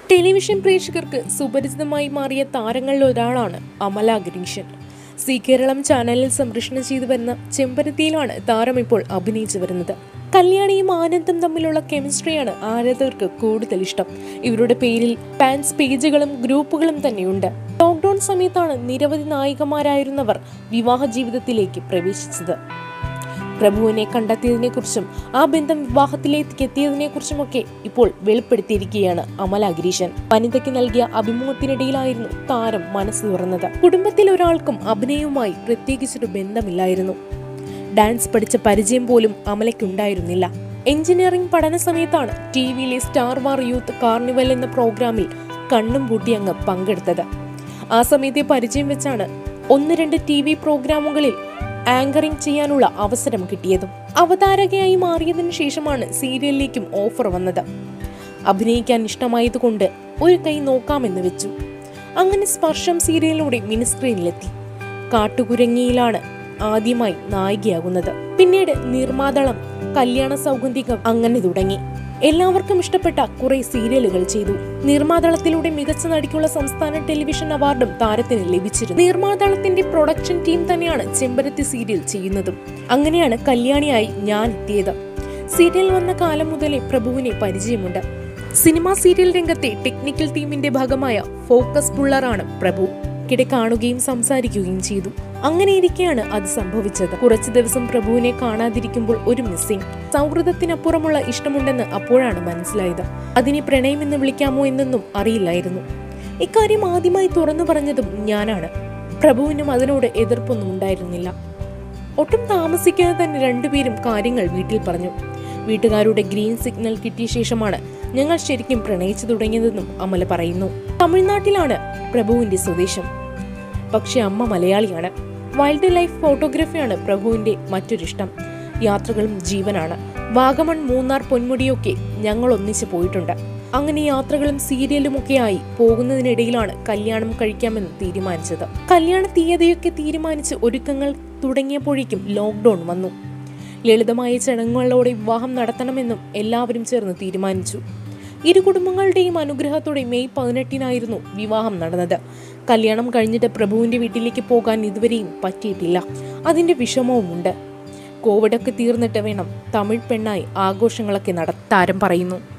television പ്രേക്ഷകർക്ക് സുപരിചിതമായി മാറിയ താരങ്ങളിൽ ഒരാളാണ് അമല ഗിരീശൻ സി കേരളം ചാനലിൽ സംപ്രേഷണം ചെയ്തു വരുന്ന ചെമ്പരത്തിയിലാണ് താരം ഇപ്പോൾ അഭിനയിച്ചു വരുന്നത് കല്യാണിയും ആനന്ദും തമ്മിലുള്ള കെമിസ്ട്രിയാണ് ആരാധകർക്ക് കൂടുതൽ ഇഷ്ടം ഇവരുടെ പേരിൽ ഫാൻസ് പേജുകളും ഗ്രൂപ്പുകളും തന്നെയുണ്ട് ലോക്ക്ഡൌൺ സമയത്താണ് നിരവധി നായികമാരായിരുന്നവർ വിവാഹ ജീവിതത്തിലേക്ക് പ്രവേശിച്ചത് പ്രഭുവിനെ കണ്ടെത്തിയതിനെക്കുറിച്ചും ആ ബന്ധം വിവാഹത്തിലേക്ക് എത്തിയതിനെക്കുറിച്ചുമൊക്കെ ഇപ്പോൾ വെളിപ്പെടുത്തിയിരിക്കുകയാണ് അമല ഗിരീശൻ വനിതയ്ക്ക് നൽകിയ അഭിമുഖത്തിനിടയിലായിരുന്നു താരം മനസ്സ് തുറന്നത് കുടുംബത്തിൽ ഒരാൾക്കും അഭിനയവുമായി പ്രത്യേകിച്ചൊരു ബന്ധമില്ലായിരുന്നു ഡാൻസ് പഠിച്ച പരിചയം പോലും അമലയ്ക്കുണ്ടായിരുന്നില്ല എഞ്ചിനീയറിംഗ് പഠന സമയത്താണ് ടി വിയിലെ സ്റ്റാർ വാർ യൂത്ത് കാർണിവൽ എന്ന പ്രോഗ്രാമിൽ കണ്ണും പൂട്ടി അങ്ങ് പങ്കെടുത്തത് ആ സമയത്തെ പരിചയം വെച്ചാണ് ഒന്ന് രണ്ട് ടി വി പ്രോഗ്രാമുകളിൽ ആങ്കറിംഗ് ചെയ്യാനുള്ള അവസരം കിട്ടിയതും അവതാരകയായി മാറിയതിനു ശേഷമാണ് സീരിയലിലേക്കും ഓഫർ വന്നത് അഭിനയിക്കാൻ ഇഷ്ടമായതുകൊണ്ട് ഒരു കൈ നോക്കാമെന്ന് വെച്ചു അങ്ങനെ സ്പർശം സീരിയലിലൂടെ മിനിസ്ക്രീനിലെത്തി കാട്ടുകുരങ്ങിയിലാണ് ആദ്യമായി നായികയാകുന്നത് പിന്നീട് നിർമാതളം കല്യാണ സൗഗന്ധികം അങ്ങനെ തുടങ്ങി എല്ലാവർക്കും ഇഷ്ടപ്പെട്ട കുറെ സീരിയലുകൾ ചെയ്തു നിർമാതളത്തിലൂടെ മികച്ച നടിക്കുള്ള സംസ്ഥാന ടെലിവിഷൻ അവാർഡും താരത്തിന് ലഭിച്ചിരുന്നു നിർമാതളത്തിന്റെ പ്രൊഡക്ഷൻ ടീം തന്നെയാണ് ചെമ്പരത്തി സീരിയൽ ചെയ്യുന്നതും അങ്ങനെയാണ് കല്യാണിയായി ഞാൻ എത്തിയത് സീരിയൽ വന്ന കാലം മുതലേ പ്രഭുവിനെ പരിചയമുണ്ട് സിനിമാ സീരിയൽ രംഗത്തെ ടെക്നിക്കൽ ടീമിന്റെ ഭാഗമായ ഫോക്കസ് ബുള്ളറാണ് പ്രഭു ഇടയ്ക്കിടെ കാണുകയും സംസാരിക്കുകയും ചെയ്തു അങ്ങനെ ഇരിക്കെയാണ് അത് സംഭവിച്ചത് കുറച്ചു ദിവസം പ്രഭുവിനെ കാണാതിരിക്കുമ്പോൾ ഒരു മിസ്സിംഗ് സൗഹൃദത്തിനപ്പുറമുള്ള ഇഷ്ടമുണ്ടെന്ന് അപ്പോഴാണ് മനസ്സിലായത് അതിനെ പ്രണയമെന്ന് വിളിക്കാമോ എന്നൊന്നും അറിയില്ലായിരുന്നു ഇക്കാര്യം ആദ്യമായി തുറന്നു പറഞ്ഞതും ഞാനാണ് പ്രഭുവിനും അതിനോട് എതിർപ്പൊന്നും ഉണ്ടായിരുന്നില്ല ഒട്ടും താമസിക്കാതെ തന്നെ രണ്ടുപേരും കാര്യങ്ങൾ വീട്ടിൽ പറഞ്ഞു വീട്ടുകാരുടെ ഗ്രീൻ സിഗ്നൽ കിട്ടിയ ശേഷമാണ് ഞങ്ങൾ ശരിക്കും പ്രണയിച്ചു തുടങ്ങിയതെന്നും അമല പറയുന്നു തമിഴ്നാട്ടിലാണ് പ്രഭുവിന്റെ സ്വദേശം പക്ഷെ അമ്മ മലയാളിയാണ് വൈൽഡ് ലൈഫ് ഫോട്ടോഗ്രാഫിയാണ് പ്രഭുവിന്റെ മറ്റൊരിഷ്ടം യാത്രകളും ജീവനാണ് വാഗമൺ മൂന്നാർ പൊന്മുടിയൊക്കെ ഞങ്ങൾ ഒന്നിച്ച് പോയിട്ടുണ്ട് അങ്ങനെ യാത്രകളും സീരിയലും ഒക്കെയായി പോകുന്നതിനിടയിലാണ് കല്യാണം കഴിക്കാമെന്ന് തീരുമാനിച്ചത് കല്യാണ തീയതിയൊക്കെ തീരുമാനിച്ച് ഒരുക്കങ്ങൾ തുടങ്ങിയപ്പോഴേക്കും ലോക്ക്ഡൌൺ വന്നു ലളിതമായ ചടങ്ങുകളോടെ വിവാഹം നടത്തണമെന്നും എല്ലാവരും ചേർന്ന് തീരുമാനിച്ചു ഇരു കുടുംബങ്ങളുടെയും അനുഗ്രഹത്തോടെ മെയ് പതിനെട്ടിനായിരുന്നു വിവാഹം നടന്നത് കല്യാണം കഴിഞ്ഞിട്ട് പ്രഭുവിന്റെ വീട്ടിലേക്ക് പോകാൻ ഇതുവരെയും പറ്റിയിട്ടില്ല അതിന്റെ വിഷമവുമുണ്ട് കോവിഡൊക്കെ തീർന്നിട്ട് വേണം തമിഴ് പെണ്ണായി ആഘോഷങ്ങളൊക്കെ നടത്താരം പറയുന്നു